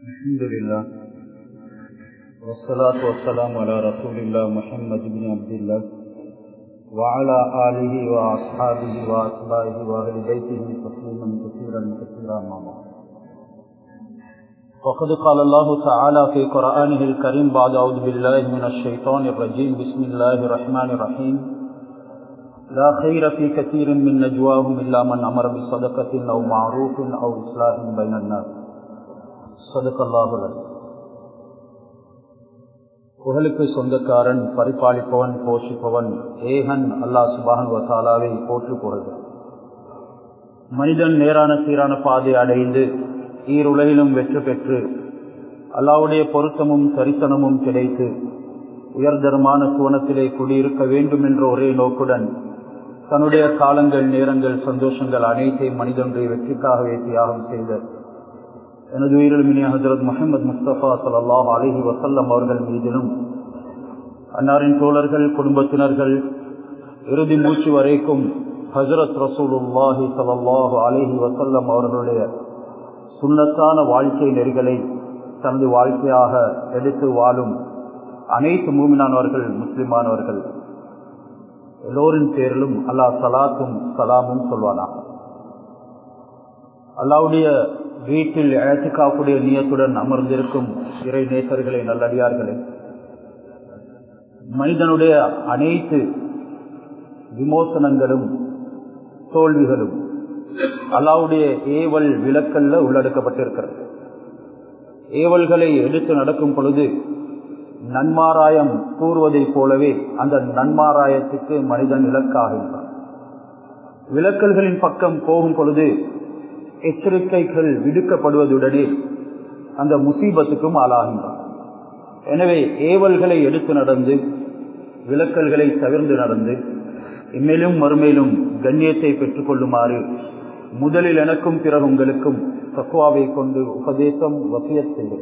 الحمد لله والصلاة والسلام على رسول الله محمد بن عبد الله وعلى آله وأصحابه وأتباعه وأهل بيته تسليما كثيرا كثيرا ما بعد وقد قال الله تعالى في قرآنه الكريم بعد أعوذ بالله من الشيطان الرجيم بسم الله الرحمن الرحيم لا خير في كثير من نجواهم إلا من أمر بصدقة أو معروف أو إصلاح بين الناس صدق الله العظيم புகழுக்கு சொந்தக்காரன் பரிபாலிப்பவன் போஷிப்பவன் ஏகன் அல்லா சுபான் வசாலாவை போற்று புகழ்கிறான் மனிதன் நேரான சீரான பாதை அடைந்து ஈருலகிலும் வெற்றி பெற்று அல்லாவுடைய பொருத்தமும் தரிசனமும் கிடைத்து உயர்தரமான சுவனத்திலே குடியிருக்க வேண்டும் என்ற ஒரே நோக்குடன் தன்னுடைய காலங்கள் நேரங்கள் சந்தோஷங்கள் அனைத்தையும் மனிதனுடைய வெற்றிக்காகவே தியாகம் செய்த எனது உயிரிழமினி ஹசரத் முகமது முஸ்தபா சல்லாஹ் அலஹி வசல்லம் அவர்கள் மீதிலும் அன்னாரின் தோழர்கள் குடும்பத்தினர்கள் இறுதி மூச்சு வரைக்கும் ஹசரத் ரசூலுல்லாஹி சல்லாஹு அலஹி வசல்லம் அவர்களுடைய சுண்ணத்தான வாழ்க்கை நெறிகளை தனது வாழ்க்கையாக எடுத்து வாழும் அனைத்து மூமினானவர்கள் முஸ்லிமானவர்கள் எல்லோரின் பேரிலும் அல்லாஹ் சலாத்தும் சலாமும் சொல்வானாக அல்லாவுடைய வீட்டில் அழைத்துக்காக்கூடிய நியத்துடன் அமர்ந்திருக்கும் இறை நேசர்களை நல்லடியார்களே மனிதனுடைய அனைத்து விமோசனங்களும் தோல்விகளும் அல்லாவுடைய ஏவல் விளக்கல்ல உள்ளடக்கப்பட்டிருக்கிறது ஏவல்களை எடுத்து நடக்கும் பொழுது நன்மாராயம் கூறுவதைப் போலவே அந்த நன்மாராயத்துக்கு மனிதன் இலக்காகின்றான் விளக்கல்களின் பக்கம் போகும் பொழுது எச்சரிக்கைகள் விடுக்கப்படுவதுடனே அந்த முசீபத்துக்கும் ஆளாகின்றான் எனவே ஏவல்களை எடுத்து நடந்து விளக்கல்களை தவிர்ந்து நடந்து இம்மையிலும் மறுமையிலும் கண்ணியத்தை பெற்றுக் கொள்ளுமாறு முதலில் எனக்கும் பிறகு உங்களுக்கும் தக்குவாவை கொண்டு உபதேசம் வசிய செய்கிறேன்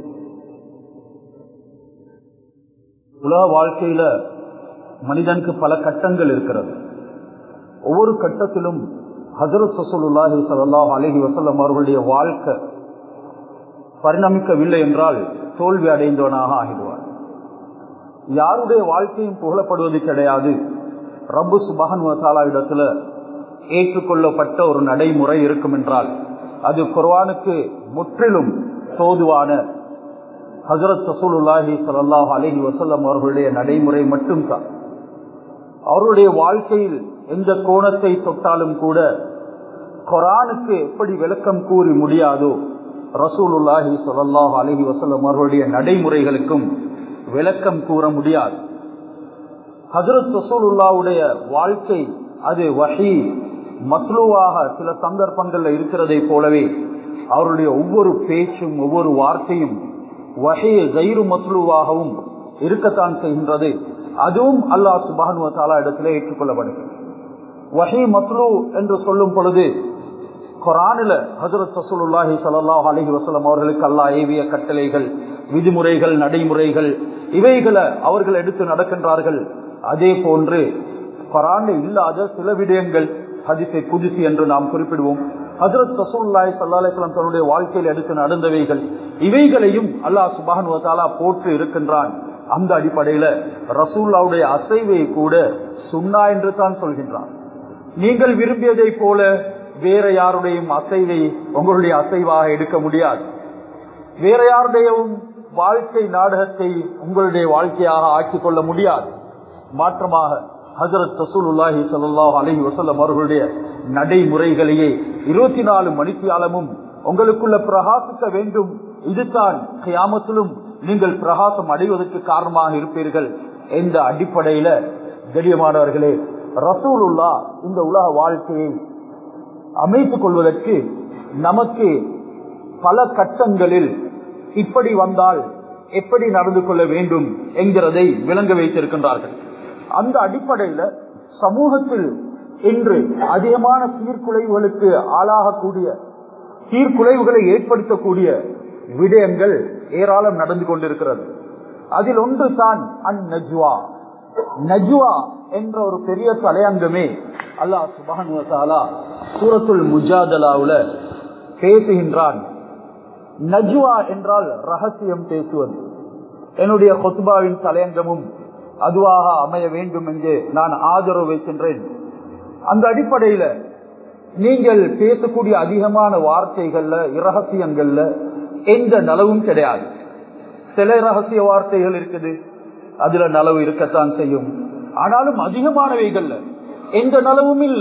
உலக வாழ்க்கையில மனிதனுக்கு பல கட்டங்கள் இருக்கிறது ஒவ்வொரு கட்டத்திலும் ஹசரத் சசூலுல்லாஹி சல்லாஹ் அலஹி வசல்லம் அவர்களுடைய வாழ்க்கை பரிணமிக்கவில்லை என்றால் தோல்வி அடைந்தவனாக ஆகிடுவார் யாருடைய வாழ்க்கையும் புகழப்படுவது கிடையாது ரப்பு சுபஹன் வசாலா இடத்துல ஏற்றுக்கொள்ளப்பட்ட ஒரு நடைமுறை இருக்கும் என்றால் அது குர்வானுக்கு முற்றிலும் தோதுவான ஹசரத் சசூலுல்லாஹி சல்லாஹ் அலஹி வசல்லம் அவர்களுடைய நடைமுறை மட்டும்தான் அவருடைய வாழ்க்கையில் எந்த கோணத்தை தொட்டாலும் கூட கொரானுக்கு எப்படி விளக்கம் கூறி முடியாதோ ரசூலுல்லாஹி சொல்லாஹ் அலஹி வசல்லம் அவர்களுடைய நடைமுறைகளுக்கும் விளக்கம் கூற முடியாது ஹசரத் ரசூலுல்லாவுடைய வாழ்க்கை அது வஹி மத்லுவாக சில சந்தர்ப்பங்கள்ல இருக்கிறதை போலவே அவருடைய ஒவ்வொரு பேச்சும் ஒவ்வொரு வார்த்தையும் வகைய கயிறு மத்லுவாகவும் இருக்கத்தான் செய்கின்றது அதுவும் அல்லாஹ் சுபானு தாலா இடத்துல ஏற்றுக்கொள்ளப்படுகிறது வஹி மத்லு என்று சொல்லும் பொழுது கொரானில ஹசரத் சசூலுல்லாஹி சல்லாஹ் அலஹி வசலம் அவர்களுக்கு அல்லாஹ் ஏவிய கட்டளைகள் விதிமுறைகள் நடைமுறைகள் இவைகளை அவர்கள் எடுத்து நடக்கின்றார்கள் அதே போன்று கொரான் இல்லாத சில விடயங்கள் ஹதிசை புதுசி என்று நாம் குறிப்பிடுவோம் ஹசரத் சசூல்லாய் சல்லாஹம் தன்னுடைய வாழ்க்கையில் எடுத்து நடந்தவைகள் இவைகளையும் அல்லாஹ் சுபான் தாலா போற்று இருக்கின்றான் அந்த அடிப்படையில ரசூல்லாவுடைய அசைவை கூட சுண்ணா என்று தான் சொல்கின்றான் நீங்கள் விரும்பியதை போல வேற யாருடையும் அசைவை உங்களுடைய அசைவாக எடுக்க முடியாது வேற யாருடையும் வாழ்க்கை நாடகத்தை உங்களுடைய வாழ்க்கையாக ஆக்கிக் கொள்ள முடியாது மாற்றமாக ஹசரத் ரசூலுல்லாஹி சல்லாஹ் அலஹி வசல்லம் அவர்களுடைய நடைமுறைகளையே இருபத்தி நாலு மணித்தியாலமும் உங்களுக்குள்ள பிரகாசிக்க வேண்டும் இதுதான் கியாமத்திலும் நீங்கள் பிரகாசம் அடைவதற்கு காரணமாக இருப்பீர்கள் என்ற அடிப்படையில கடியமானவர்களே ரசூலுல்லா இந்த உலக வாழ்க்கையை அமைத்துக் கொள்வதற்கு நமக்கு பல கட்டங்களில் இப்படி வந்தால் எப்படி நடந்து கொள்ள வேண்டும் என்கிறதை விளங்க வைத்திருக்கின்றார்கள் அந்த அடிப்படையில சமூகத்தில் இன்று அதிகமான சீர்குலைவுகளுக்கு ஆளாகக்கூடிய சீர்குலைவுகளை ஏற்படுத்தக்கூடிய விடயங்கள் ஏராளம் நடந்து கொண்டிருக்கிறது அதில் ஒன்று தான் அன் நஜ்வா நஜ்வா என்ற ஒரு பெரிய தலையங்கமே அல்லாஹ் சுபான் சூரத்துல் முஜாதலாவுல பேசுகின்றான் நஜ்வா என்றால் ரகசியம் பேசுவது என்னுடைய கொத்துபாவின் தலையங்கமும் அதுவாக அமைய வேண்டும் என்று நான் ஆதரவு வைக்கின்றேன் அந்த அடிப்படையில நீங்கள் பேசக்கூடிய அதிகமான வார்த்தைகள்ல இரகசியங்கள்ல எந்த நலவும் கிடையாது சில ரகசிய வார்த்தைகள் இருக்குது அதுல நலவு இருக்கத்தான் செய்யும் ஆனாலும் அதிகமானவைகள்ல எந்த நலவும் இல்ல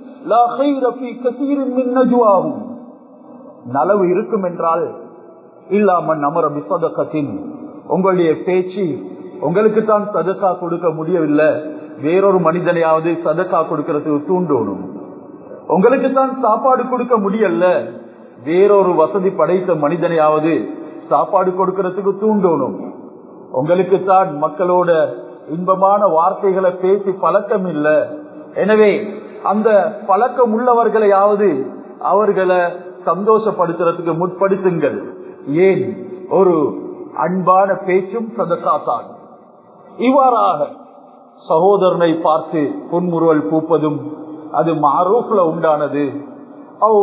நலவு இருக்கும் என்றால் இல்லாம நமர விசதகத்தின் உங்களுடைய பேச்சு உங்களுக்கு தான் சதக்கா கொடுக்க முடியவில்லை வேறொரு மனிதனையாவது சதக்கா கொடுக்கறதுக்கு தூண்டணும் உங்களுக்கு தான் சாப்பாடு கொடுக்க முடியல வேறொரு வசதி படைத்த மனிதனையாவது சாப்பாடு கொடுக்கறதுக்கு தூண்டணும் உங்களுக்கு தான் மக்களோட இன்பமான வார்த்தைகளை பேசி பழக்கம் இல்லை எனவே அந்த பழக்கம் உள்ளவர்களையாவது அவர்களை சந்தோஷப்படுத்துறதுக்கு முற்படுத்துங்கள் ஏன் ஒரு அன்பான பேச்சும் சதக்காத்தான் இவ்வாறாக சகோதரனை பார்த்து புன்முறுவல் பூப்பதும் அது மாரூப்ல உண்டானது அவ்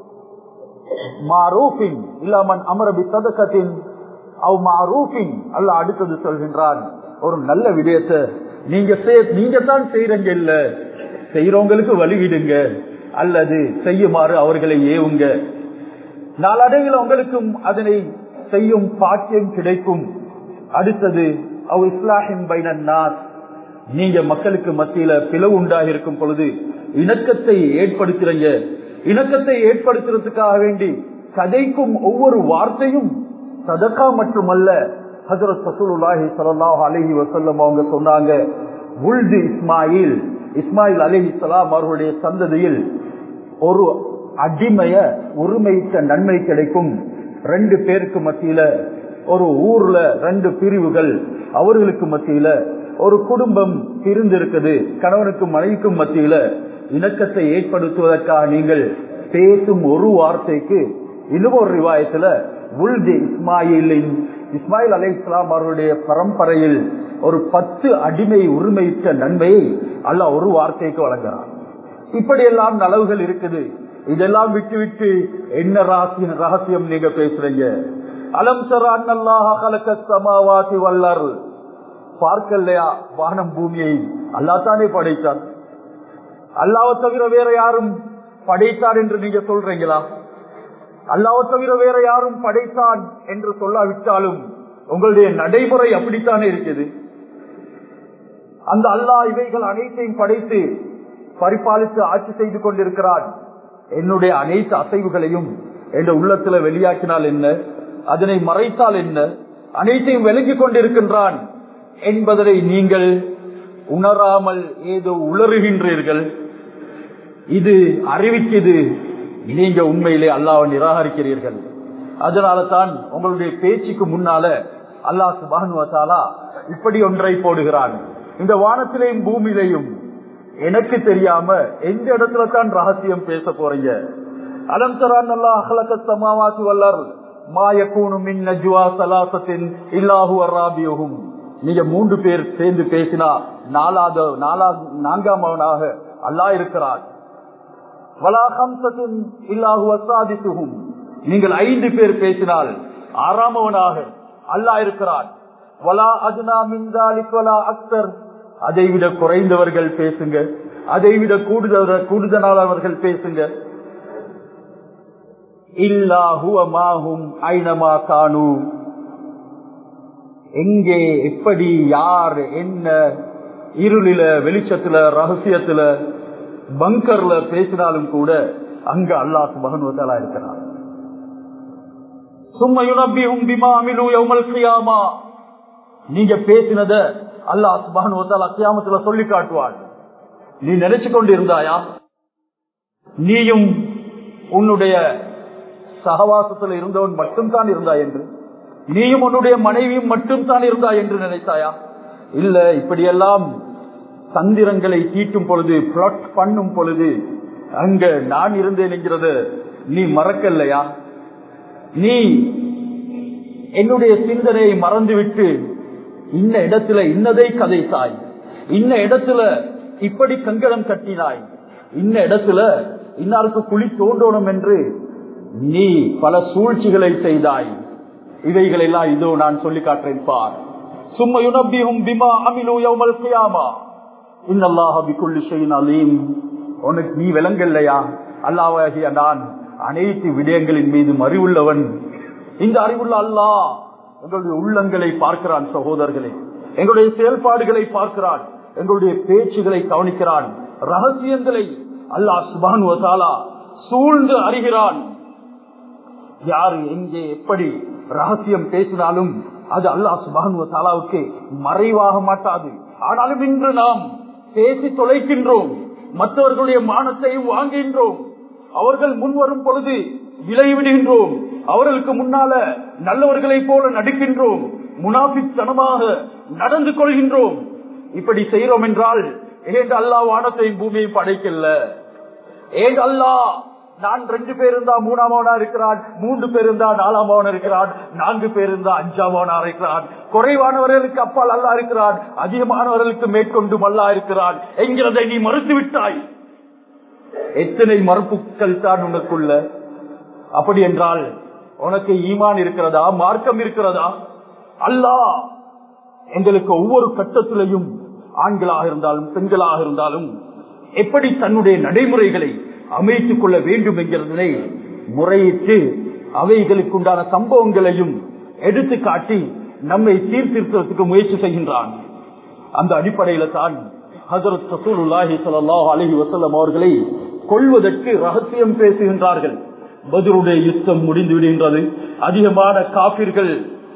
மாரூஃபின் இல்லாமன் அமரபி சதக்கத்தின் அவ் மாரூஃபின் அல்ல அடுத்தது சொல்கின்றான் ஒரு நல்ல விடயத்தை நீங்க நீங்க தான் செய்யறங்க இல்ல செய்யறவங்களுக்கு வழிவிடுங்க அல்லது செய்யுமாறு அவர்களை ஏவுங்க நாளடைவில் உங்களுக்கும் அதனை செய்யும் பாக்கியம் கிடைக்கும் அடுத்தது அவ் இஸ்லாஹின் பைனன்னாஸ் நீங்க மக்களுக்கு மத்தியில பிளவு உண்டாக இருக்கும் பொழுது இணக்கத்தை ஏற்படுத்துறீங்க இணக்கத்தை ஏற்படுத்துறதுக்காக வேண்டி கதைக்கும் ஒவ்வொரு வார்த்தையும் சதக்கா மட்டுமல்ல ஹசரத் சசூலுல்லாஹி சல்லாஹ் அலஹி வசல்லம் அவங்க சொன்னாங்க உல்து இஸ்மாயில் இஸ்மாயில் அலஹி சலாம் அவர்களுடைய சந்ததியில் ஒரு அடிமைய உரிமைத்த நன்மை கிடைக்கும் ரெண்டு பேருக்கு மத்தியில ஒரு ஊர்ல ரெண்டு பிரிவுகள் அவர்களுக்கு மத்தியில ஒரு குடும்பம் பிரிந்து இருக்குது கணவனுக்கும் மனைவிக்கும் மத்தியில இணக்கத்தை ஏற்படுத்துவதற்காக நீங்கள் பேசும் ஒரு வார்த்தைக்கு இன்னும் ஒரு ரிவாயத்துல உல்தி இஸ்மாயிலின் இஸ்மாயில் அலை இஸ்லாம் அவர்களுடைய பரம்பரையில் ஒரு பத்து அடிமை உரிமையிட்ட நன்மையை அல்ல ஒரு வார்த்தைக்கு வழங்குறான் இப்படியெல்லாம் நலவுகள் இருக்குது இதெல்லாம் விட்டு விட்டு என்ன ரகசியம் ரகசியம் நீங்க பேசுறீங்க அலம் சமாவாசி வல்லர் பார்க்கலையா வானம் பூமியை அல்லாத்தானே படைத்தான் அல்லாவை தவிர வேற யாரும் படைத்தார் என்று நீங்க சொல்றீங்களா அல்லாவை தவிர வேற யாரும் படைத்தான் என்று சொல்லாவிட்டாலும் உங்களுடைய நடைமுறை அப்படித்தானே இருக்குது அந்த அல்லாஹ் இவைகள் அனைத்தையும் படைத்து பரிபாலித்து ஆட்சி செய்து கொண்டிருக்கிறான் என்னுடைய அனைத்து அசைவுகளையும் என்ற உள்ளத்துல வெளியாக்கினால் என்ன அதனை மறைத்தால் என்ன அனைத்தையும் விளங்கிக் கொண்டிருக்கின்றான் என்பதனை நீங்கள் உணராமல் ஏதோ உளறுகின்றீர்கள் இது அறிவிக்குது நீங்க உண்மையிலே அல்லாவை நிராகரிக்கிறீர்கள் அதனால தான் உங்களுடைய பேச்சுக்கு முன்னால அல்லாஹ் சுபானுவத்தாலா இப்படி ஒன்றை போடுகிறான் இந்த வானத்திலேயும் பூமியிலையும் எனக்கு தெரியாம எந்த இடத்துல தான் ரகசியம் பேச போறீங்க அலம் தரான் அல்லா அகலக்க சமாவாசி வல்லர் மாயக்கூனும் மின் நஜ்வா சலாசத்தின் இல்லாஹு அராபியோகும் நீங்க மூன்று பேர் சேர்ந்து பேசினா நாலாவது நாலாவது நான்காமவனாக அல்லா இருக்கிறார் வலாஹம்சத்தின் இல்லாஹு அசாதித்துகும் நீங்கள் ஐந்து பேர் பேசினால் ஆறாமவனாக அல்லா இருக்கிறான் வலா அஜ்னா மின்தாலிக் வலா அக்தர் அதை விட குறைந்தவர்கள் பேசுங்க அதை விட கூடுதல் கூடுதலானவர்கள் பேசுங்க இல்லாஹுவமாகும் ஐனமா காணு எங்கே எப்படி யார் என்ன இருளில வெளிச்சத்துல ரகசியத்துல பங்கர்ல பேசினாலும் கூட அங்க அல்லாஹ் மகனுவத்தாலா இருக்கிறார் சும்மையுனப்பியும் பிமாமிலு யௌமல் கியாமா நீங்க பேசினத அல்லாஹ் சுபானுவத்தால் அத்தியாமத்துல சொல்லி காட்டுவாள் நீ நினைச்சு கொண்டு இருந்தாயா நீயும் உன்னுடைய சகவாசத்துல இருந்தவன் மட்டும் தான் இருந்தாய் என்று நீயும் உன்னுடைய மனைவியும் மட்டும் தான் இருந்தாய் என்று நினைத்தாயா இல்ல இப்படியெல்லாம் தந்திரங்களை தீட்டும் பொழுது பிளாட் பண்ணும் பொழுது அங்க நான் இருந்தேன் என்கிறது நீ மறக்கலையா நீ என்னுடைய சிந்தனையை மறந்துவிட்டு இன்ன இடத்துல இன்னதை கதைத்தாய் இன்ன இடத்துல இப்படி கங்கணம் கட்டினாய் இன்ன இடத்துல இன்னாருக்கு குழி தோன்றணும் என்று நீ பல சூழ்ச்சிகளை செய்தாய் இவைகள் எல்லாம் இதோ நான் சொல்லி காட்டுறேன் பார் சும்மா யுனப்பியும் பிமா அமிலு யௌமல் கியாமா இன்னல்லாஹ பிகுல்லி ஷைஇன் அலீம் உனக்கு நீ விளங்கல்லையா அல்லாஹ்வாகிய நான் அனைத்து விடயங்களின் மீது அறிவுள்ளவன் இந்த அறிவுள்ள அல்லாஹ் எங்களுடைய உள்ளங்களை பார்க்கிறான் சகோதரர்களே எங்களுடைய செயல்பாடுகளை பார்க்கிறான் எங்களுடைய பேச்சுகளை கவனிக்கிறான் ரகசியங்களை அல்லாஹ் சுபான் சூழ்ந்து அறிகிறான் யாரு எங்கே எப்படி ரகசியம் பேசினாலும் அது அல்லாஹ் சுபான் தாலாவுக்கு மறைவாக மாட்டாது ஆனாலும் இன்று நாம் பேசி தொலைக்கின்றோம் மற்றவர்களுடைய மானத்தை வாங்குகின்றோம் அவர்கள் முன்வரும் பொழுது விளைவிடுகின்றோம் அவர்களுக்கு முன்னால நல்லவர்களை போல நடிக்கின்றோம் முனாபித்தனமாக நடந்து கொள்கின்றோம் இப்படி செய்யறோம் என்றால் ஏன் அல்லா வானத்தையும் பூமியையும் படைக்கல ஏன் அல்லா நான் ரெண்டு பேர் இருந்தா மூணாமவனா இருக்கிறான் மூன்று பேர் இருந்தா நாலாமவன் இருக்கிறான் நான்கு பேர் இருந்தா அஞ்சாமவனா இருக்கிறான் குறைவானவர்களுக்கு அப்பால் அல்லா இருக்கிறான் அதிகமானவர்களுக்கு மேற்கொண்டும் அல்லா இருக்கிறான் என்கிறதை நீ மறுத்து விட்டாய் எத்தனை மறுப்புகள் தான் உனக்குள்ள அப்படி என்றால் உனக்கு ஈமான் இருக்கிறதா மார்க்கம் இருக்கிறதா அல்லாஹ் எங்களுக்கு ஒவ்வொரு கட்டத்திலையும் ஆண்களாக இருந்தாலும் பெண்களாக இருந்தாலும் எப்படி தன்னுடைய நடைமுறைகளை அமைத்துக் கொள்ள வேண்டும் என்கிறதனை முறையிட்டு அவைகளுக்கு உண்டான சம்பவங்களையும் எடுத்து காட்டி நம்மை சீர்திருத்தத்துக்கு முயற்சி செய்கின்றான் அந்த அடிப்படையில தான் ஹசரத் சசூலுல்லாஹி ஸல்லல்லாஹு அலைஹி வஸல்லம் அவர்களை கொள்வதற்கு ரகசியம் பேசுகின்றார்கள் பத்ருடைய யுத்தம் முடிந்து விடுகின்றது அதிகமான காபிர்கள்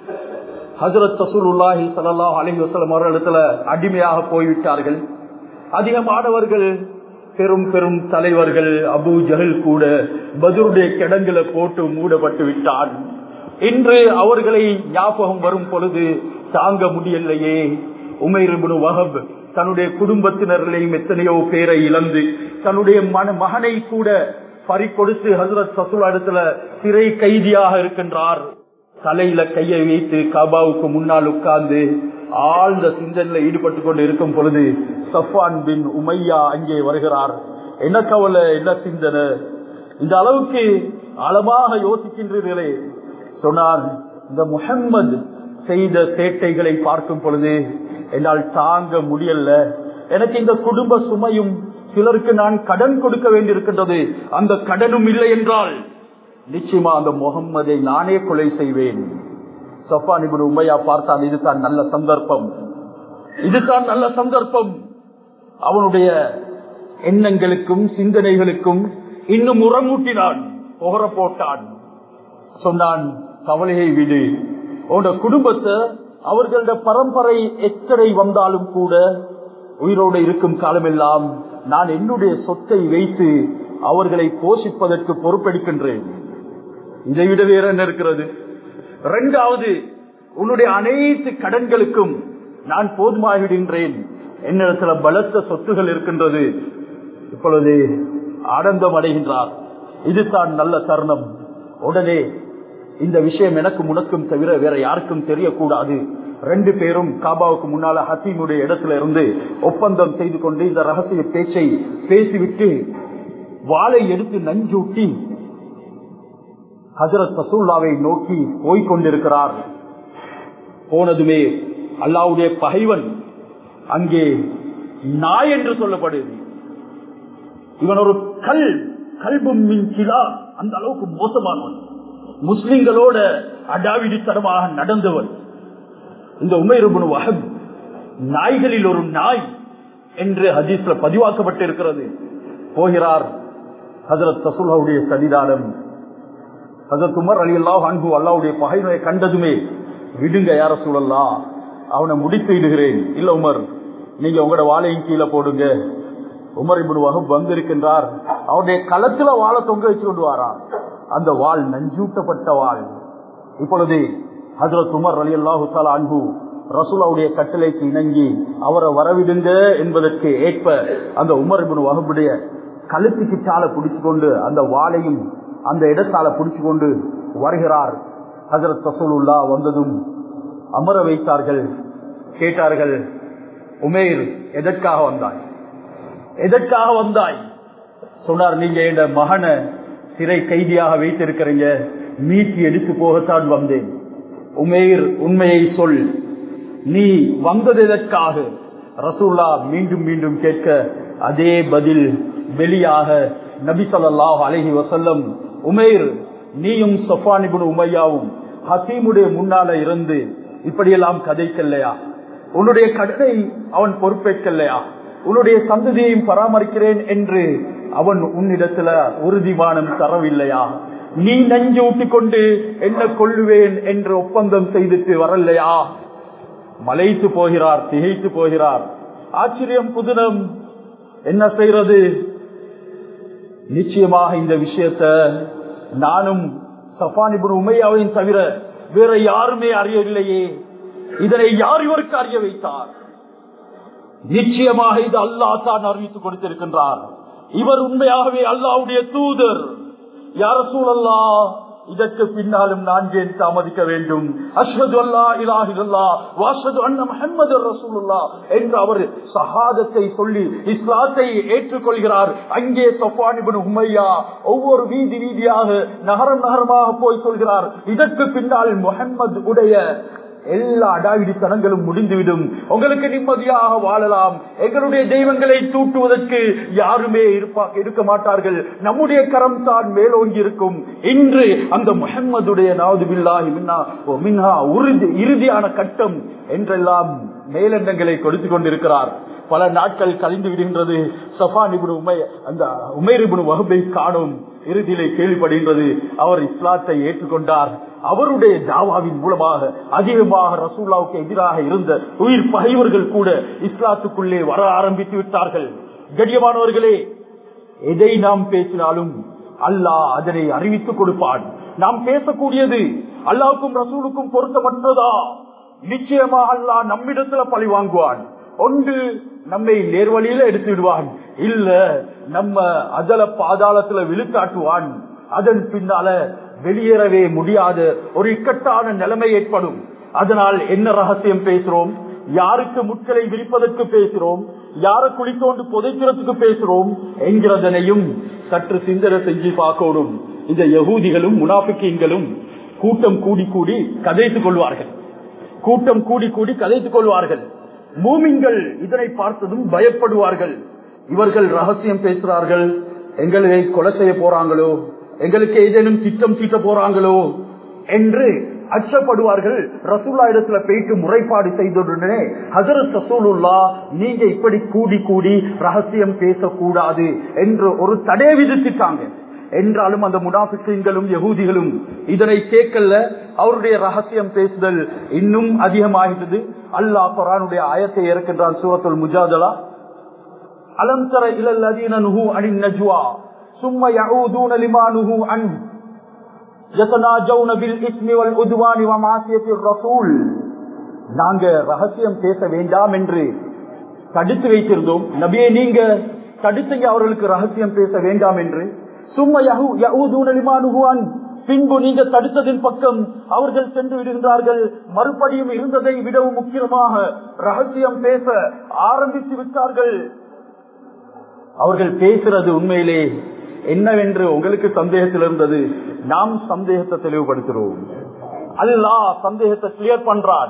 ஹசரத் சசூலுல்லாஹி ஸல்லல்லாஹு அலைஹி வஸல்லம் அவர்களிடத்துல அடிமையாக போய்விட்டார்கள் அதிகமானவர்கள் பெரும் பெரும் தலைவர்கள் அபு ஜஹல் கூட பதருடைய கிடங்குல போட்டு மூடப்பட்டு விட்டான் இன்று அவர்களை ஞாபகம் வரும் பொழுது தாங்க முடியலையே உமைர்புனு வகப் தன்னுடைய குடும்பத்தினர்களையும் எத்தனையோ பேரை இழந்து தன்னுடைய மன மகனை கூட பறி கொடுத்து ஹசரத் சசுல் இடத்துல சிறை கைதியாக இருக்கின்றார் தலையில கையை வைத்து காபாவுக்கு முன்னால் உட்கார்ந்து ஆழ்ந்த சிந்தனையில ஈடுபட்டு கொண்டு இருக்கும் பொழுது சஃபான் பின் உமையா அங்கே வருகிறார் என்ன கவலை என்ன சிந்தனை இந்த அளவுக்கு ஆழமாக யோசிக்கின்றீர்களே சொன்னார் இந்த முகம்மது செய்த சேட்டைகளை பார்க்கும் பொழுது என்னால் தாங்க முடியல எனக்கு இந்த குடும்ப சுமையும் சிலருக்கு நான் கடன் கொடுக்க வேண்டியிருக்கின்றது அந்த கடனும் இல்லை என்றால் நிச்சயமா அந்த முகம்மதை நானே கொலை செய்வேன் சஃபான் இபின் உமையா பார்த்தான் இதுதான் நல்ல சந்தர்ப்பம் இதுதான் நல்ல சந்தர்ப்பம் அவனுடைய எண்ணங்களுக்கும் சிந்தனைகளுக்கும் இன்னும் உரமூட்டினான் புகர போட்டான் சொன்னான் கவலையை விடு உன்னோட குடும்பத்தை அவர்களோட பரம்பரை எத்தனை வந்தாலும் கூட உயிரோடு இருக்கும் காலமெல்லாம் நான் என்னுடைய சொத்தை வைத்து அவர்களை போஷிப்பதற்கு பொறுப்பெடுக்கின்றேன் இதை விட வேற என்ன இருக்கிறது இரண்டாவது உன்னுடைய அனைத்து கடன்களுக்கும் நான் போதுமாகிவிடுகின்றேன் என்னிடத்துல பலத்த சொத்துகள் இருக்கின்றது இப்பொழுது ஆனந்தம் அடைகின்றார் இதுதான் நல்ல தருணம் உடனே இந்த விஷயம் எனக்கும் உனக்கும் தவிர வேற யாருக்கும் தெரியக்கூடாது ரெண்டு பேரும் காபாவுக்கு முன்னால ஹசீமுடைய இடத்துல இருந்து ஒப்பந்தம் செய்து கொண்டு இந்த ரகசிய பேச்சை பேசிவிட்டு வாளை எடுத்து நஞ்சூட்டி ஹசரத் சசூல்லாவை நோக்கி போய்கொண்டிருக்கிறார் போனதுமே அல்லாவுடைய பகைவன் அங்கே நாய் என்று சொல்லப்படுது இவன் ஒரு கல் கல்பும் மின்கிலா அந்த அளவுக்கு மோசமானவன் முஸ்லிம்களோட அடாவிடித்தனமாக நடந்தவன் இந்த உமைருபுன் வஹப் நாய்களில் ஒரு நாய் என்று ஹதீஸ்ல பதிவாக்கப்பட்டிருக்கிறது போகிறார் ஹசரத் சசுல்லாவுடைய சன்னிதானம் ஹசரத் உமர் அலி அல்லாஹ் அன்பு அல்லாவுடைய பகைமையை கண்டதுமே விடுங்க யார சூழல்லாம் அவனை முடித்து விடுகிறேன் இல்ல உமர் நீங்க உங்களோட வாழையும் கீழே போடுங்க உமர் இப்படி வகுப்பு வந்திருக்கின்றார் அவருடைய களத்துல வாழை தொங்க வச்சு கொண்டு வாரான் அந்த வாள் நஞ்சூட்டப்பட்ட வாள் இப்பொழுது ஹசரத் உமர் அலி அல்லாஹு அன்பு ரசூலாவுடைய கட்டளைக்கு இணங்கி அவரை வரவிடுங்க என்பதற்கு ஏற்ப அந்த உமர் இபின் வகுப்புடைய கழுத்து கிட்டால பிடிச்சு கொண்டு அந்த வாளையும் அந்த இடத்தால பிடிச்சு கொண்டு வருகிறார் ஹசரத் ரசூலுல்லா வந்ததும் அமர வைத்தார்கள் கேட்டார்கள் உமேர் எதற்காக வந்தாய் எதற்காக வந்தாய் சொன்னார் நீங்க என் மகனை சிறை கைதியாக வைத்திருக்கிறீங்க மீட்டி எடுத்து போகத்தான் வந்தேன் உமேர் உண்மையை சொல் நீ வந்தது எதற்காக ரசூல்லா மீண்டும் மீண்டும் கேட்க அதே பதில் வெளியாக நபி ஸல்லல்லாஹு அலைஹி வஸல்லம் உமேர் நீயும் சஃபானிபுன் உமையாவும் ஹசீமுடைய முன்னால இருந்து இப்படியெல்லாம் கதைக்கல்லையா உன்னுடைய கடனை அவன் பொறுப்பேற்கல்லையா உன்னுடைய சந்ததியையும் பராமரிக்கிறேன் என்று அவன் உன்னிடத்துல உறுதிமானம் தரவில்லையா நீ நஞ்சு ஊட்டிக் கொண்டு என்ன கொள்ளுவேன் என்று ஒப்பந்தம் செய்துட்டு வரலையா மலைத்து போகிறார் திகைத்து போகிறார் ஆச்சரியம் புதினம் என்ன செய்யறது நிச்சயமாக இந்த விஷயத்த நானும் சஃபானிபுன் உமையாவையும் தவிர வேற யாருமே அறியவில்லையே இதனை யார் இவருக்கு அறிய வைத்தார் நிச்சயமாக இது அல்லாஹ் தான் அறிவித்துக் கொடுத்திருக்கின்றார் இவர் உண்மையாகவே அல்லாவுடைய தூதர் யார சூழல்லா இதற்கு பின்னாலும் நான் ஏன் தாமதிக்க வேண்டும் அஸ்வது அல்லா இலாஹில்லா வாசது அண்ண முஹம்மது ரசூலுல்லா என்று அவர் சஹாதத்தை சொல்லி இஸ்லாத்தை ஏற்றுக்கொள்கிறார் அங்கே சஃபானிபன் உமையா ஒவ்வொரு வீதி வீதியாக நகரம் நகரமாக போய் சொல்கிறார் இதற்கு பின்னால் முஹம்மது உடைய எல்லா அடாவிடித்தனங்களும் முடிந்துவிடும் உங்களுக்கு நிம்மதியாக வாழலாம் எங்களுடைய தெய்வங்களை தூட்டுவதற்கு யாருமே இருப்பா இருக்க மாட்டார்கள் நம்முடைய கரம் தான் மேலோங்கி இருக்கும் இன்று அந்த முகம்மதுடைய நாவது பில்லாஹி மின்னா ஓ மின்ஹா உறுதி இறுதியான கட்டம் என்றெல்லாம் மேலெண்ணங்களை கொடுத்து கொண்டிருக்கிறார் பல நாட்கள் கழிந்து விடுகின்றது சஃபா நிபுணு உமை அந்த உமைரிபுணு வகுப்பை காணும் இறுதியிலே கேள்விப்படுகின்றது அவர் இஸ்லாத்தை ஏற்றுக்கொண்டார் அவருடைய தாவாவின் மூலமாக அதிகமாக ரசூல்லாவுக்கு எதிராக இருந்த உயிர் பகைவர்கள் கூட இஸ்லாத்துக்குள்ளே வர ஆரம்பித்து விட்டார்கள் கண்ணியமானவர்களே எதை நாம் பேசினாலும் அல்லாஹ் அதனை அறிவித்துக் கொடுப்பான் நாம் பேசக்கூடியது அல்லாவுக்கும் ரசூலுக்கும் பொருத்தமற்றதா நிச்சயமா அல்லாஹ் நம்மிடத்துல பழி வாங்குவான் ஒன்று நம்மை நேர்வழியில எடுத்து விடுவான் இல்ல நம்ம அதல பாதாளத்துல விழுக்காட்டுவான் அதன் பின்னால வெளியேறவே முடியாத ஒரு இக்கட்டான நிலைமை ஏற்படும் அதனால் என்ன ரகசியம் பேசுறோம் யாருக்கு முட்களை விரிப்பதற்கு பேசுறோம் யாரை குளித்தோண்டு புதைக்கிறதுக்கு பேசுறோம் என்கிறதனையும் சற்று சிந்தனை செஞ்சு பார்க்கணும் இந்த யகூதிகளும் முனாபிக்கீங்களும் கூட்டம் கூடி கூடி கதைத்துக் கொள்வார்கள் கூட்டம் கூடி கூடி கதைத்துக் கொள்வார்கள் மூமின்கள் இதனை பார்த்ததும் பயப்படுவார்கள் இவர்கள் ரகசியம் பேசுறார்கள் எங்களை கொலை செய்ய போறாங்களோ எங்களுக்கு ஏதேனும் திட்டம் தீட்ட போறாங்களோ என்று அச்சப்படுவார்கள் ரசூல்லா இடத்துல போயிட்டு முறைப்பாடு செய்தவுடனே ஹசரத் ரசூலுல்லா நீங்க இப்படி கூடி கூடி ரகசியம் பேசக்கூடாது என்று ஒரு தடை விதித்துட்டாங்க என்றாலும் அந்த முனாபிசங்களும் யகூதிகளும் இதனை கேட்கல அவருடைய ரகசியம் பேசுதல் இன்னும் அதிகமாகிட்டது அல்லாஹ் குரானுடைய ஆயத்தை இறக்கின்றான் சூரத்துல் முஜாதலா அலம் தர இலல் அதீன நுஹு அனின் நஜ்வா சும்ம யஊதூன லிமா நுஹு அன் யதனாஜவுன பில் இஸ்மி வல் உத்வானி வ மாசியத்திர் ரசூல் நாங்க ரகசியம் பேச வேண்டாம் என்று தடுத்து வைத்திருந்தோம் நபியே நீங்க தடுத்தீங்க அவர்களுக்கு ரகசியம் பேச வேண்டாம் என்று சும்ம யஊதூன லிமா நுஹு அன் பின்பு நீங்க தடுத்ததின் பக்கம் அவர்கள் சென்று விடுகின்றார்கள் மறுபடியும் இருந்ததை விடவும் முக்கியமாக ரகசியம் பேச ஆரம்பித்து விட்டார்கள் அவர்கள் பேசுறது உண்மையிலே என்னவென்று உங்களுக்கு சந்தேகத்தில் இருந்தது நாம் சந்தேகத்தை தெளிவுபடுத்துகிறோம் அல்லாஹ் சந்தேகத்தை கிளியர் பண்றான்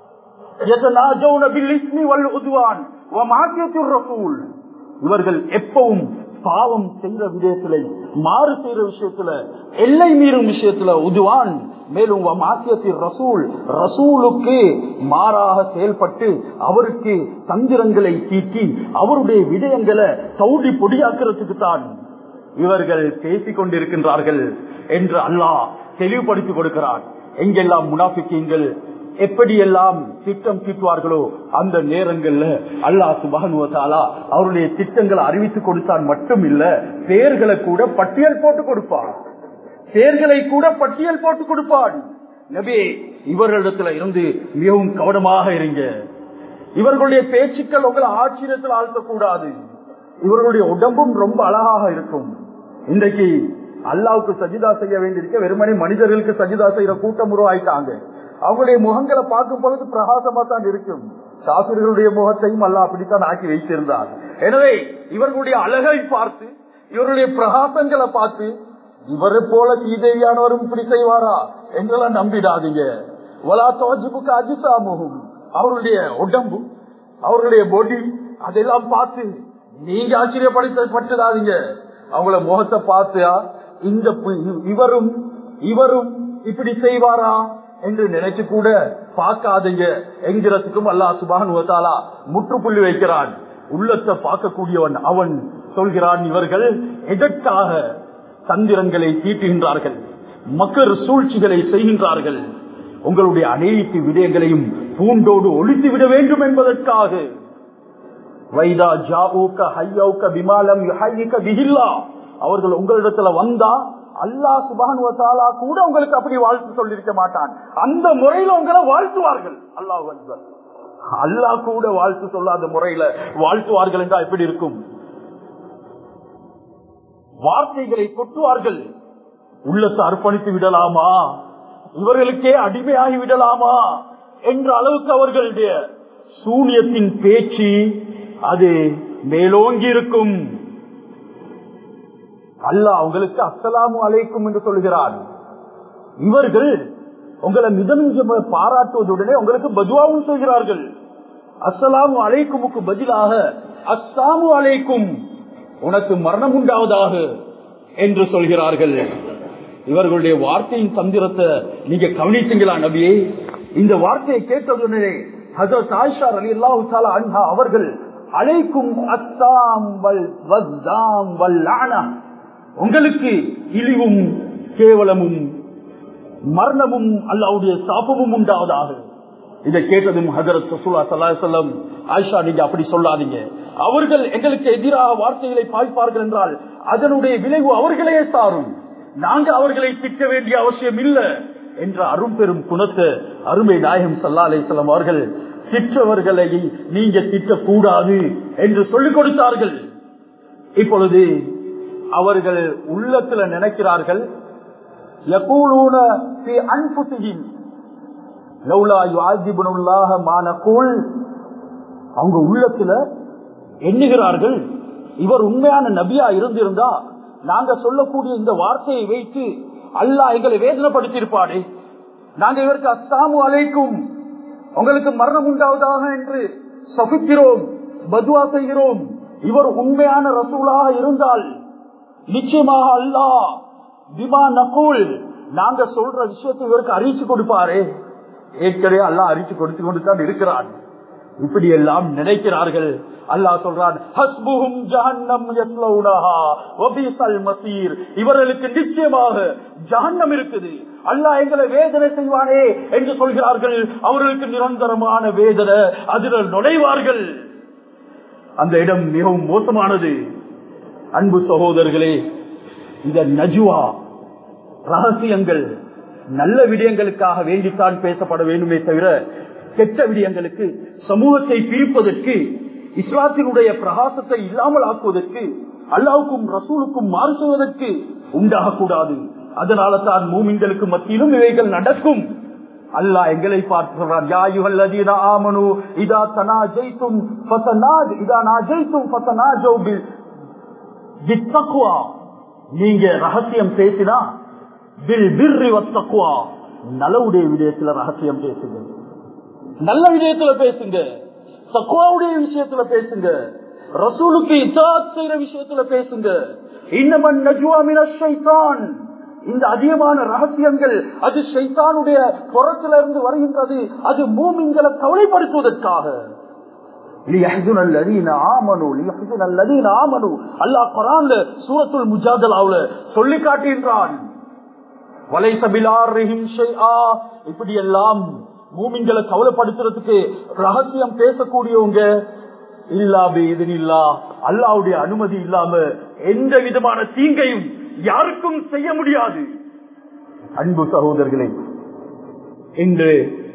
இவர்கள் எப்பவும் பாவம் செய்யற விஷயத்துல மாறு செய்யற விஷயத்துல எல்லை மீறும் விஷயத்துல உதுவான் மேலும் ரசூல் ரசூலுக்கு மாறாக செயல்பட்டு அவருக்கு தந்திரங்களை தீட்டி அவருடைய விடயங்களை தௌடி பொடியாக்குறதுக்கு தான் இவர்கள் பேசிக் கொண்டிருக்கின்றார்கள் என்று அல்லாஹ் தெளிவுபடுத்தி கொடுக்கிறான் எங்கெல்லாம் முனாபிக்கீங்கள் எப்படியெல்லாம் திட்டம் தீட்டுவார்களோ அந்த நேரங்கள்ல அல்லாஹ் சுபகனுவத்தாலா அவருடைய திட்டங்களை அறிவித்து கொடுத்தான் மட்டும் இல்ல பேர்களை கூட பட்டியல் போட்டு கொடுப்பான் பேர்களை கூட பட்டியல் போட்டு கொடுப்பான் நபி இவர்களிடத்துல இருந்து மிகவும் கவனமாக இருங்க இவர்களுடைய பேச்சுக்கள் உங்களை ஆச்சரியத்தில் ஆழ்த்தக்கூடாது இவர்களுடைய உடம்பும் ரொம்ப அழகாக இருக்கும் இன்றைக்கு அல்லாவுக்கு சஜிதா செய்ய வேண்டியிருக்க வெறுமனே மனிதர்களுக்கு சஜிதா செய்யற கூட்டம் உருவாயிட்டாங்க அவங்களுடைய முகங்களை பார்க்கும் பொழுது பிரகாசமா தான் இருக்கும் காசிர்களுடைய முகத்தையும் அல்ல அப்படித்தான் ஆக்கி வைத்திருந்தார் எனவே இவர்களுடைய அழகை பார்த்து இவர்களுடைய பிரகாசங்களை பார்த்து இவரை போல சீதேவியானவரும் இப்படி செய்வாரா என்றெல்லாம் நம்பிடாதீங்க வலா தோஜிபுக்கு அஜிசாமுகும் அவருடைய உடம்பு அவருடைய பொடி அதெல்லாம் பார்த்து நீங்க ஆச்சரியப்படுத்தப்பட்டுடாதீங்க அவங்கள முகத்தை பார்த்தா இந்த பு- இவரும் இவரும் இப்படி செய்வாரா என்று நினைச்சு கூட பார்க்காதீங்க என்கிறதுக்கும் அல்லாஹ் சுபானுவத்தாலா முற்றுப்புள்ளி வைக்கிறான் உள்ளத்தை பார்க்கக்கூடியவன் அவன் சொல்கிறான் இவர்கள் எதற்காக தந்திரங்களை தீட்டுகின்றார்கள் மக்கள் சூழ்ச்சிகளை செய்கின்றார்கள் உங்களுடைய அனைத்து விடயங்களையும் பூண்டோடு ஒழித்து விட வேண்டும் என்பதற்காக வைதா ஜாஊக்க ஹையௌக்க விமாலம் யுஹய்யிக்க பிஹில்லா அவர்கள் உங்களிடத்துல வந்தா அல்லாஹ் சுபானுவ தஆலா கூட உங்களுக்கு அப்படி வாழ்த்து சொல்லிருக்க மாட்டான் அந்த முறையில உங்களை வாழ்த்துவார்கள் அல்லாஹ் அக்பர் அல்லாஹ் கூட வாழ்த்து சொல்லாத முறையில வாழ்த்துவார்கள் என்றால் எப்படி இருக்கும் வார்த்தைகளை கொட்டுவார்கள் உள்ளத்தை அர்ப்பணித்து விடலாமா இவர்களுக்கே அடிமையாகி விடலாமா என்ற அளவுக்கு அவர்களுடைய சூனியத்தின் பேச்சு அது மேலோங்கி இருக்கும் அல்லாஹ் அவங்களுக்கு அஸ்ஸலாமு அலைக்கும் என்று சொல்கிறார் இவர்கள் உங்களை மிதமிஞ்ச பாராட்டுவதுடனே உங்களுக்கு பதுவாவும் செய்கிறார்கள் அஸ்ஸலாமு அலைக்குமுக்கு பதிலாக அஸ்ஸாமு அலைக்கும் உனக்கு மரணம் உண்டாவதாக என்று சொல்கிறார்கள் இவர்களுடைய வார்த்தையின் தந்திரத்தை நீங்க கவனித்தீங்களா நபியே இந்த வார்த்தையை கேட்டதுடனே ஹசரத் ஆயிஷா ரலியல்லாஹு தஆலா அன்ஹா அவர்கள் அலைக்கும் அஸ்ஸாம் வல் வஸ்ஸாம் வல் லானா உங்களுக்கு இழிவும் கேவலமும் மரணமும் அல்லாவுடைய சாபமும் உண்டாவதாக இதை கேட்டதும் ஹதரத் ரசூலா சல்லாஹம் ஆயிஷா நீங்க அப்படி சொல்லாதீங்க அவர்கள் எங்களுக்கு எதிராக வார்த்தைகளை பாய்ப்பார்கள் என்றால் அதனுடைய விளைவு அவர்களே சாரும் நாங்க அவர்களை திட்ட வேண்டிய அவசியம் இல்லை என்ற அரும்பெரும் குணத்தை அருமை நாயகம் சல்லா அலிஸ்லாம் அவர்கள் திட்டவர்களை நீங்க திட்டக்கூடாது என்று சொல்லிக் கொடுத்தார்கள் இப்பொழுது அவர்கள் உள்ளத்துல நினைக்கிறார்கள் يقولون في أنفسهم لولا يعذبنا الله ما نقول அவங்க உள்ளத்துல எண்ணுகிறார்கள் இவர் உண்மையான நபியா இருந்திருந்தா நாங்க சொல்லக்கூடிய இந்த வார்த்தையை வைத்து அல்லாஹ் எங்களை வேதனைப்படுத்தியிருப்பாடே நாங்க இவருக்கு அஸ்ஸாமு அலைக்கும் உங்களுக்கு மரணம் உண்டாவதாக என்று சபிக்கிறோம் பதுவா செய்கிறோம் இவர் உண்மையான ரசூலாக இருந்தால் நிச்சயமாக அல்லாஹ் பிமா நகூல் நாங்க சொல்ற விஷயத்தை இவருக்கு அறிவிச்சு கொடுப்பாரே ஏற்கனவே அல்லாஹ் அறிவிச்சு கொடுத்து கொண்டு தான் இருக்கிறான் இப்படி எல்லாம் நினைக்கிறார்கள் அல்லாஹ் சொல்றான் ஹஸ்புஹும் ஜஹன்னம் யஸ்லௌனஹா வபிஸல் மஸீர் இவர்களுக்கு நிச்சயமாக ஜஹன்னம் இருக்குது அல்லாஹ் எங்களை வேதனை செய்வானே என்று சொல்கிறார்கள் அவர்களுக்கு நிரந்தரமான வேதனை அதில் நுழைவார்கள் அந்த இடம் மிகவும் மோசமானது அன்பு சகோதரர்களே இந்த நஜுவா ரகசியங்கள் நல்ல விடயங்களுக்காக வேண்டித்தான் பேசப்பட வேண்டுமே தவிர கெட்ட விடயங்களுக்கு சமூகத்தை பிரிப்பதற்கு இஸ்லாத்தினுடைய பிரகாசத்தை இல்லாமல் ஆக்குவதற்கு அல்லாவுக்கும் ரசூலுக்கும் மாறு செய்வதற்கு உண்டாகக்கூடாது அதனால தான் மூமின்களுக்கு மத்தியிலும் இவைகள் நடக்கும் அல்லாஹ் எங்களை பார்க்கிறான் யா யுஹல்லதீன ஆமனு இதா தனாஜைத்தும் ஃபதனாஜ் இதா நாஜைத்தும் ஃபதனாஜோ பில் பித்தக்வா நீங்க ரகசியம் பேசினா பில் பிர்ரி வத்தக்குவா நலவுடைய விடயத்துல ரகசியம் பேசுங்க நல்ல விடயத்துல பேசுங்க தக்குவாவுடைய விஷயத்துல பேசுங்க ரசூலுக்கு இத்தாத் செய்யற விஷயத்துல பேசுங்க இன்னமன் நஜுவா மின ஷைத்தான் இந்த அதிகமான ரகசியங்கள் அது ஷைத்தானுடைய புறத்துல இருந்து வருகின்றது அது மூமிங்களை கவலைப்படுத்துவதற்காக ليحزن الذين آمنوا ليحزن الذين آمنوا அல்லாஹ் குர்ஆன்ல சூரத்துல் முஜாதலாவுல சொல்லி காட்டுகின்றான் வலைஸ பிலாரிஹிம் ஷைஆ இப்படி எல்லாம் மூமின்களை கவலைப்படுத்துறதுக்கு ரகசியம் பேசக்கூடியவங்க இல்லாபி இதனில்லா அல்லாவுடைய அனுமதி இல்லாம எந்த விதமான தீங்கையும் யாருக்கும் செய்ய முடியாது அன்பு சகோதரர்களே இன்று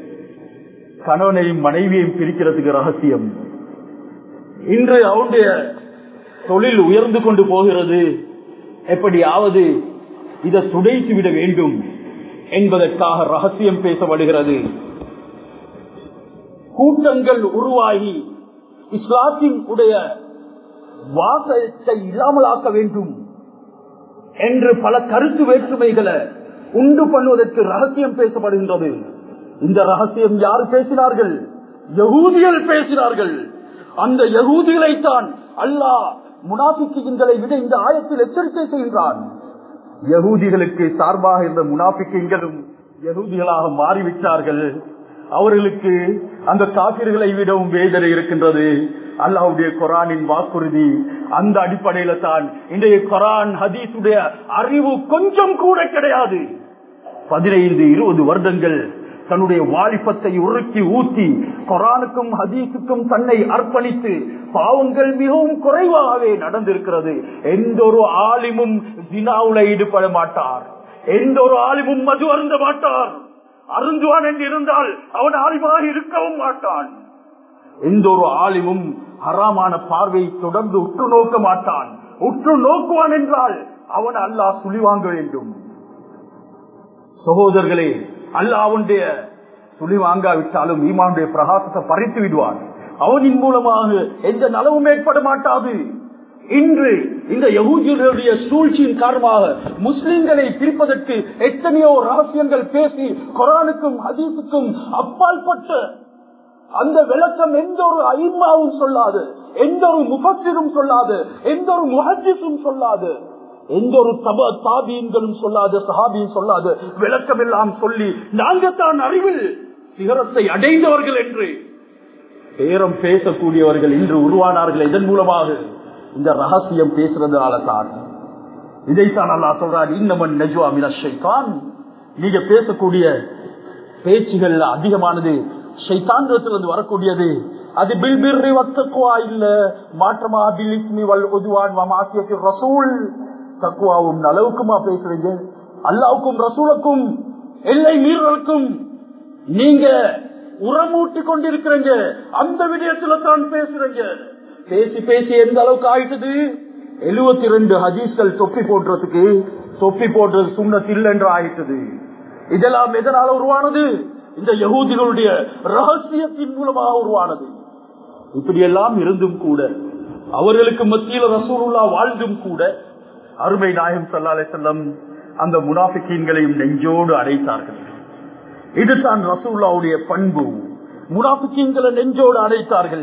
கணவனையும் மனைவியையும் பிரிக்கிறதுக்கு ரகசியம் இன்று அவனுடைய தொழில் உயர்ந்து கொண்டு போகிறது எப்படியாவது இதை துடைத்து விட வேண்டும் என்பதற்காக ரகசியம் பேசப்படுகிறது கூட்டங்கள் உருவாகி இஸ்லாத்தின் உடைய வாசத்தை இல்லாமலாக்க வேண்டும் என்று பல கருத்து வேற்றுமைகளை உண்டு பண்ணுவதற்கு ரகசியம் பேசப்படுகின்றது இந்த ரகசியம் யார் பேசினார்கள் யகூதிகள் பேசினார்கள் அந்த யகூதிகளைத்தான் அல்லாஹ் முனாபிக்குகளை விட இந்த ஆயத்தில் எச்சரிக்கை செய்கின்றான் யகூதிகளுக்கு சார்பாக இருந்த முனாபிக்கங்களும் யகூதிகளாக மாறிவிட்டார்கள் அவர்களுக்கு அந்த காபிர்களை விடவும் வேதனை இருக்கின்றது அல்லாவுடைய குரானின் வாக்குறுதி அந்த அடிப்படையில தான் இன்றைய குரான் ஹதீஸுடைய அறிவு கொஞ்சம் கூட கிடையாது பதினைந்து இருபது வருடங்கள் தன்னுடைய வாலிபத்தை உருக்கி ஊத்தி குரானுக்கும் ஹதீஸுக்கும் தன்னை அர்ப்பணித்து பாவங்கள் மிகவும் குறைவாகவே நடந்திருக்கிறது எந்த ஒரு ஆலிமும் தினாவுல ஈடுபட மாட்டார் எந்த ஒரு ஆலிமும் மது அருந்த மாட்டார் அருந்துவான் என்று இருந்தால் அவன் ஆலிமாக இருக்கவும் மாட்டான் எந்த ஒரு ஆலிமும் ஹராமான பார்வை தொடர்ந்து உற்று நோக்க மாட்டான் உற்று நோக்குவான் என்றால் அவன் அல்லாஹ் சுழி வாங்க வேண்டும் சகோதரர்களே அல்லாஹ் அவனுடைய சுழி வாங்காவிட்டாலும் ஈமானுடைய பிரகாசத்தை பறித்து விடுவான் அவனின் மூலமாக எந்த நலவும் ஏற்பட மாட்டாது இன்று இந்த யகூதிகளுடைய சூழ்ச்சியின் காரணமாக முஸ்லிம்களை பிரிப்பதற்கு எத்தனையோ ரகசியங்கள் பேசி குரானுக்கும் ஹதீஸுக்கும் அப்பாற்பட்ட அந்த விளக்கம் எந்த ஒரு ஐமாவும் சொல்லாது எந்த ஒரு முபசிரும் சொல்லாது எந்த ஒரு முஹஜிஸும் சொல்லாது எந்த ஒரு தப தாபியன்களும் சொல்லாது சஹாபியும் சொல்லாது விளக்கம் எல்லாம் சொல்லி நாங்கத்தான் அறிவில் சிகரத்தை அடைந்தவர்கள் என்று பேரம் பேசக்கூடியவர்கள் இன்று உருவானார்கள் இதன் மூலமாக இந்த ரகசியம் பேசுறதுனால தான் இதைத்தான் அல்லா சொல்றார் இன்னமன் நஜ்வா மினஷைத்தான் நீங்க பேசக்கூடிய பேச்சுகள் அதிகமானது ஷைத்தான்றத்திலிருந்து வரக்கூடியது அது பில்பிர்ரி வத்தக்குவா இல்ல மாற்றமா பில் இஸ்மி வல் உதுவான் வமாசியத்தில் ரசூல் தக்குவாவும் அளவுக்குமா பேசுறீங்க அல்லாவுக்கும் ரசூலுக்கும் எல்லை மீறலுக்கும் நீங்க உரமூட்டி கொண்டிருக்கிறீங்க அந்த விடயத்துல தான் பேசுறீங்க பேசி பேசி எந்த அளவுக்கு ஆயிட்டது எழுபத்தி ரெண்டு ஹதீஸ்கள் தொப்பி போடுறதுக்கு தொப்பி போடுறது சுண்ணத்தில் என்று ஆயிட்டது இதெல்லாம் எதனால உருவானது இந்த யகூதிகளுடைய ரகசியத்தின் மூலமாக உருவானது இப்படி எல்லாம் இருந்தும் கூட அவர்களுக்கு மத்தியில் ரசூலுல்லா வாழ்ந்தும் கூட அருமை நாயம் சல்லாலே செல்லம் அந்த முனாபிக்கீன்களையும் நெஞ்சோடு அடைத்தார்கள் இதுதான் ரசூல்லாவுடைய பண்பு முனாபிக்கீன்களை நெஞ்சோடு அடைத்தார்கள்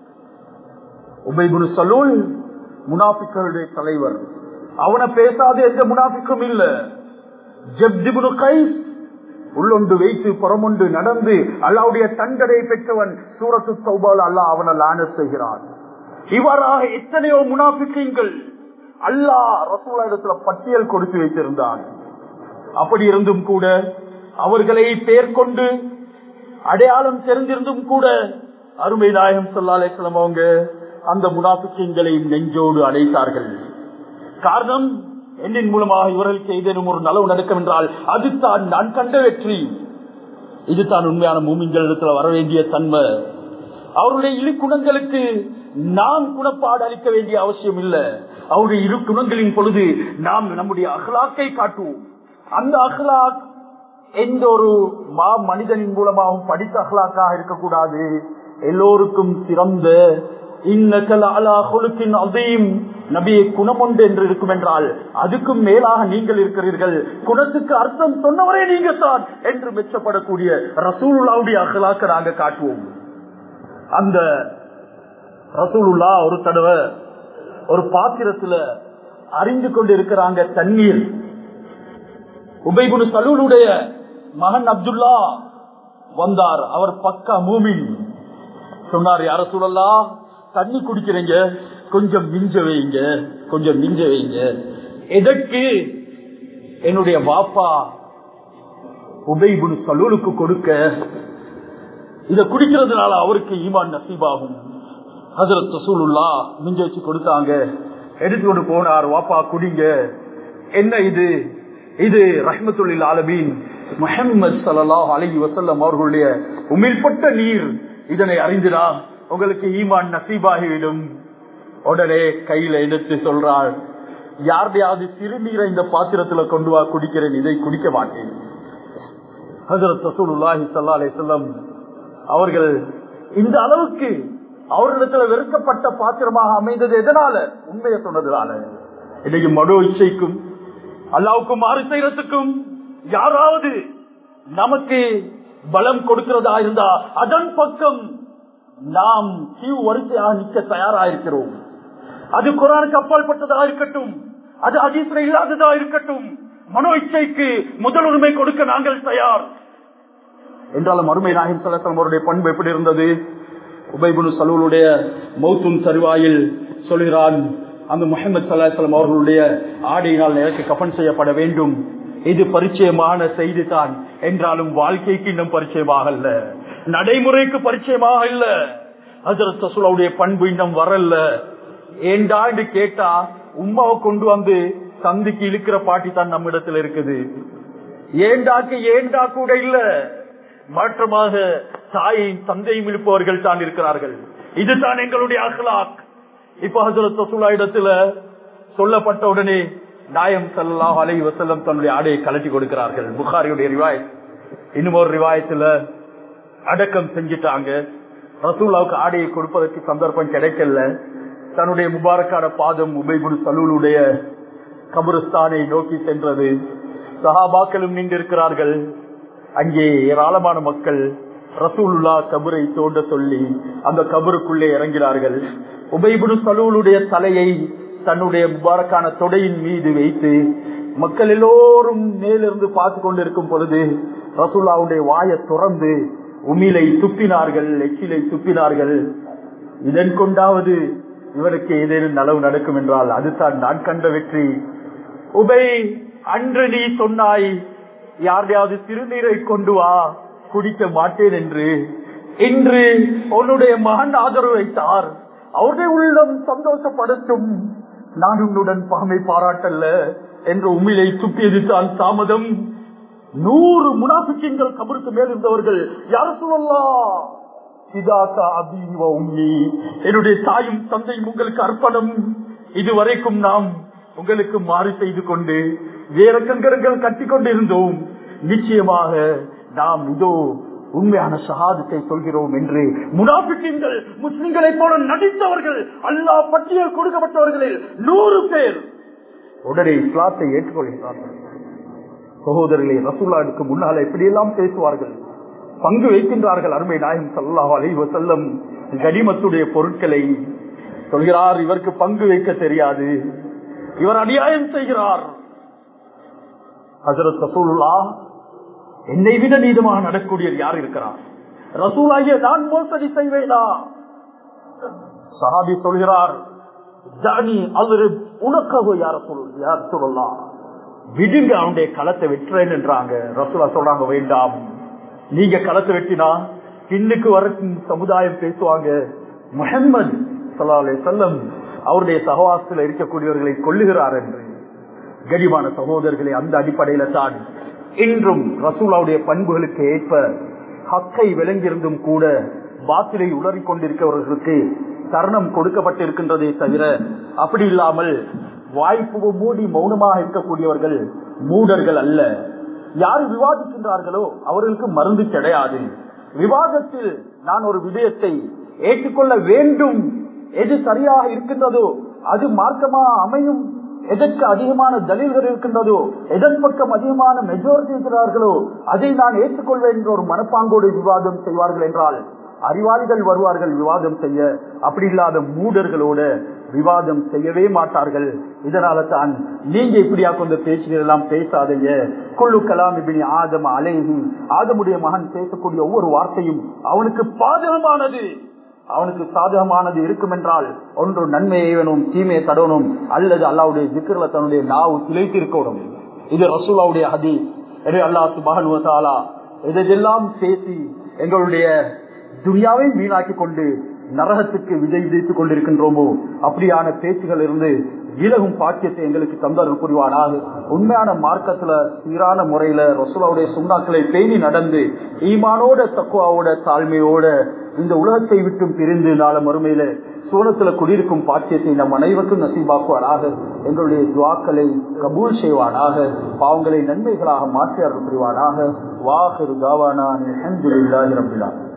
உபைபுரு சலூல் முனாபிக்களுடைய தலைவர் அவனை பேசாத எந்த முனாபிக்கும் இல்ல ஜப்ஜிபுனு கைஸ் உள்ளொன்று வைத்து புறமொன்று நடந்து அல்லாவுடைய தண்டனை பெற்றவன் சூரத்து சௌபால் அல்லாஹ் அவனை லான செய்கிறான் இவ்வாறாக எத்தனையோ முனாபிக்கங்கள் அல்லாஹ் ரசூலா இடத்துல பட்டியல் கொடுத்து வைத்திருந்தான் அப்படி இருந்தும் கூட அவர்களை பேர் கொண்டு அடையாளம் தெரிந்திருந்தும் கூட அருமை நாயகம் சொல்லாலேசலம் அவங்க அந்த முனாபிக்கங்களையும் நெஞ்சோடு அடைத்தார்கள் காரணம் என்னின் மூலமாக இவர்களுக்கு ஏதேனும் ஒரு நலவு நடக்கும் என்றால் அதுதான் நான் கண்ட வெற்றி இதுதான் உண்மையான மூமிங்கள் இடத்துல வர வேண்டிய தன்மை அவருடைய இரு குணங்களுக்கு நாம் குணப்பாடு அளிக்க வேண்டிய அவசியம் இல்லை அவருடைய இரு குணங்களின் பொழுது நாம் நம்முடைய அகலாக்கை காட்டுவோம் அந்த அகலாக் எந்த ஒரு மா மனிதனின் மூலமாகவும் படித்த அகலாக்காக இருக்கக்கூடாது எல்லோருக்கும் சிறந்த நபியை குணம் ஒன்று என்று இருக்கும் என்றால் அதுக்கும் மேலாக நீங்கள் இருக்கிறீர்கள் குணத்துக்கு அர்த்தம் சொன்னவரே நீங்க தான் என்று மெச்சப்படக்கூடிய ரசூலுல்லாவுடைய அகலாக்க நாங்க காட்டுவோம் அந்த ரசூலுல்லா ஒரு தடவை ஒரு பாத்திரத்துல அறிந்து கொண்டு இருக்கிறாங்க தண்ணீர் உபைகுனு சலூலுடைய மகன் அப்துல்லா வந்தார் அவர் பக்கா மூமின் சொன்னார் யார சூழல்லா தண்ணி குடிக்கிறீங்க கொஞ்சம் மிஞ்ச வைங்க கொஞ்சம் மிஞ்ச வைங்க எதற்கு என்னுடைய வாப்பா உபைபுன் சலூலுக்கு கொடுக்க இத குடிக்கிறதுனால அவருக்கு ஈமான் நசீபாகும் ஹசரத் ரசூலுல்லா மிஞ்ச வச்சு கொடுத்தாங்க எடுத்துக்கொண்டு போனார் வாப்பா குடிங்க என்ன இது இது ரஹ்மத்துல்லில் ஆலமீன் முஹம்மது சல்லாஹ் அலி வசல்லம் அவர்களுடைய உமிழ்பட்ட நீர் இதனை அறிந்திரா உங்களுக்கு ஈமான் நசீபாகிவிடும் உடனே கையில எடுத்து சொல்றாள் யாருடையாவது சிறுநீரை இந்த பாத்திரத்துல கொண்டு வா குடிக்கிறேன் இதை குடிக்க மாட்டேன் ஹசரத் ரசூலுல்லாஹி சல்லா அலி சொல்லம் அவர்கள் இந்த அளவுக்கு அவர்களிடத்துல வெறுக்கப்பட்ட பாத்திரமாக அமைந்தது எதனால உண்மையை சொன்னதுனால இன்னைக்கு மனோ இச்சைக்கும் அல்லாவுக்கு மாறு செய்யறதுக்கும் யாராவது நமக்கு பலம் கொடுக்கிறதா இருந்தா அதன் பக்கம் நாம் கியூ வரிசையாக நிற்க தயாரா இருக்கிறோம் அது குரானுக்கு அப்பாற்பட்டதா இருக்கட்டும் அது அதிசயம் இல்லாததா இருக்கட்டும் மனோ இச்சைக்கு முதலுரிமை கொடுக்க நாங்கள் தயார் என்றாலும் அருமை நாயகம் சலசலம் அவருடைய பண்பு எப்படி இருந்தது உபைபுனு சலூலுடைய மௌத்தும் தருவாயில் சொல்கிறான் அந்த முகமது சல்லாஹலம் அவர்களுடைய ஆடையினால் எனக்கு கபன் செய்யப்பட வேண்டும் இது பரிச்சயமான செய்தி தான் என்றாலும் வாழ்க்கைக்கு இன்னும் பரிச்சயமாக இல்ல நடைமுறைக்கு பரிச்சயமாக இல்ல ஹசரத் ரசூலுடைய பண்பு இன்னும் வரல ஏண்டா என்று கேட்டா உமாவை கொண்டு வந்து சந்திக்கு இழுக்கிற பாட்டி தான் நம்மிடத்தில் இருக்குது ஏண்டாக்கு ஏண்டா கூட இல்ல மாற்றமாக தாயையும் தந்தையும் இழுப்பவர்கள் தான் இருக்கிறார்கள் இதுதான் எங்களுடைய அஹ்லாக் இப்ப ஹசரத் ரசூலா இடத்துல சொல்லப்பட்ட உடனே நாயம் சல்லாஹ் அலை வசல்லம் தன்னுடைய ஆடையை கலட்டி கொடுக்கிறார்கள் புகாரியுடைய ரிவாய் இன்னும் ஒரு ரிவாயத்துல அடக்கம் செஞ்சுட்டாங்க ரசூலாவுக்கு ஆடையை கொடுப்பதற்கு சந்தர்ப்பம் கிடைக்கல தன்னுடைய முபாரக்கான பாதம் உபைபுடு சலூலுடைய கபருஸ்தானை நோக்கி சென்றது சஹாபாக்களும் நின்றிருக்கிறார்கள் அங்கே ஏராளமான மக்கள் ரசூலுல்லா கபரை தோண்ட சொல்லி அந்த கபருக்குள்ளே இறங்கினார்கள் உபைபுடு சலூலுடைய தலையை தன்னுடைய முபாரக்கான தொடையின் மீது வைத்து மக்கள் எல்லோரும் மேலிருந்து பார்த்து கொண்டிருக்கும் பொழுது ரசூல்லாவுடைய வாயை துறந்து உமிலை துப்பினார்கள் எச்சிலை துப்பினார்கள் இதன் கொண்டாவது இவருக்கு ஏதேனும் நலவு நடக்கும் என்றால் அதுதான் நான் கண்ட வெற்றி உபை அன்று நீ சொன்னாய் யாரையாவது சிறுநீரை கொண்டு வா குடிக்க மாட்டேன் என்று இன்று உன்னுடைய மகன் ஆதரவு வைத்தார் அவருடைய உள்ளம் சந்தோஷப்படட்டும் நான் உன்னுடன் பாமை பாராட்டல்ல என்று உமிழை துப்பியது தான் தாமதம் நூறு முனாபிக்கங்கள் கபருக்கு மேல் இருந்தவர்கள் யார சொல்லலாம் என்னுடைய தாயும் தந்தையும் உங்களுக்கு அர்ப்பணம் இதுவரைக்கும் நாம் உங்களுக்கு மாறி செய்து கொண்டு வேற கங்கரங்கள் கட்டி கொண்டிருந்தோம் நிச்சயமாக நாம் இதோ உண்மையான சகாதத்தை சொல்கிறோம் என்று முனாபிக்கங்கள் முஸ்லிம்களை போல நடித்தவர்கள் அல்லா பட்டியல் கொடுக்கப்பட்டவர்களில் நூறு பேர் உடனே இஸ்லாத்தை ஏற்றுக்கொள்கிறார்கள் சகோதரர்களே ரசூல்லாவுக்கு முன்னால் எப்படியெல்லாம் பேசுவார்கள் பங்கு வைக்கின்றார்கள் அருமை நாயம் சல்லாஹ் அலைவ செல்லம் கனிமத்துடைய பொருட்களை சொல்கிறார் இவருக்கு பங்கு வைக்க தெரியாது இவர் அநியாயம் செய்கிறார் ஹசரத் ரசூலுல்லா என்னை விட நீதமாக நடக்கூடிய யார் இருக்கிறார் ரசூலாகிய நான் மோசடி செய்வேனா சஹாபி சொல்கிறார் ஜானி அவரு உனக்காக யார சொல் யார் சொல்லலாம் விடுங்க அவனுடைய களத்தை வெட்டுறேன் என்றாங்க ரசூலா சொல்றாங்க வேண்டாம் நீங்க களத்தை வெட்டினா பின்னுக்கு வரைக்கும் சமுதாயம் பேசுவாங்க முகம்மது சல்லாஹ் செல்லம் அவருடைய சகவாசத்தில் இருக்கக்கூடியவர்களை கொல்லுகிறார் என்று கடிமான சகோதரர்களை அந்த அடிப்படையில தான் இன்றும் ரசூலாவுடைய பண்புகளுக்கு ஏற்ப ஹக்கை விளங்கியிருந்தும் கூட பாத்திரை உளறி கொண்டிருக்கிறவர்களுக்கு தருணம் கொடுக்கப்பட்டிருக்கின்றதே தவிர அப்படி இல்லாமல் வாய்ப்பு மூடி மௌனமாக இருக்கக்கூடியவர்கள் மூடர்கள் அல்ல யார் விவாதிக்கின்றார்களோ அவர்களுக்கு மருந்து கிடையாது விவாதத்தில் நான் ஒரு விடயத்தை ஏற்றுக்கொள்ள வேண்டும் எது சரியாக இருக்கின்றதோ அது மார்க்கமா அமையும் எதற்கு அதிகமான தலில்கள் இருக்கின்றதோ எதன் பக்கம் அதிகமான மெஜாரிட்டி இருக்கிறார்களோ அதை நான் ஏற்றுக்கொள்வேன் என்ற ஒரு மனப்பாங்கோடு விவாதம் செய்வார்கள் என்றால் அறிவாளிகள் வருவார்கள் விவாதம் செய்ய அப்படி இல்லாத மூடர்களோட விவாதம் செய்யவே மாட்டார்கள் இதனால தான் நீங்க இப்படியா கொண்ட பேச்சுகள் எல்லாம் பேசாதீங்க கொள்ளு கலாம் இப்படி ஆதம் அலேஹி ஆதமுடைய மகன் பேசக்கூடிய ஒவ்வொரு வார்த்தையும் அவனுக்கு பாதகமானது அவனுக்கு சாதகமானது இருக்கும் என்றால் ஒன்று நன்மையை வேணும் தீமையை தடணும் அல்லது அல்லாவுடைய திக்கர்ல தன்னுடைய நாவு திளைத்திருக்கணும் இது ரசூலாவுடைய ஹதி எனவே அல்லா சுபானுவத்தாலா இதெல்லாம் பேசி எங்களுடைய துனியாவை வீணாக்கி கொண்டு நரகத்துக்கு விதை விதைத்துக் கொண்டிருக்கின்றோமோ அப்படியான பேச்சுகள் இருந்து விலகும் பாக்கியத்தை எங்களுக்கு தந்தர்கள் புரிவானாக உண்மையான மார்க்கத்துல சீரான முறையில ரசூலாவுடைய சுண்ணாக்களை பேணி நடந்து ஈமானோட தக்குவாவோட தாழ்மையோட இந்த உலகத்தை விட்டும் பிரிந்து நாள மறுமையில சோனத்துல குடியிருக்கும் பாக்கியத்தை நம் அனைவருக்கும் நசீபாக்குவாராக எங்களுடைய துவாக்களை கபூல் செய்வானாக பாவங்களை நன்மைகளாக மாற்றி அருள் புரிவானாக வாஹிரு தாவானா அலமதுல்லாஹி ரபிலா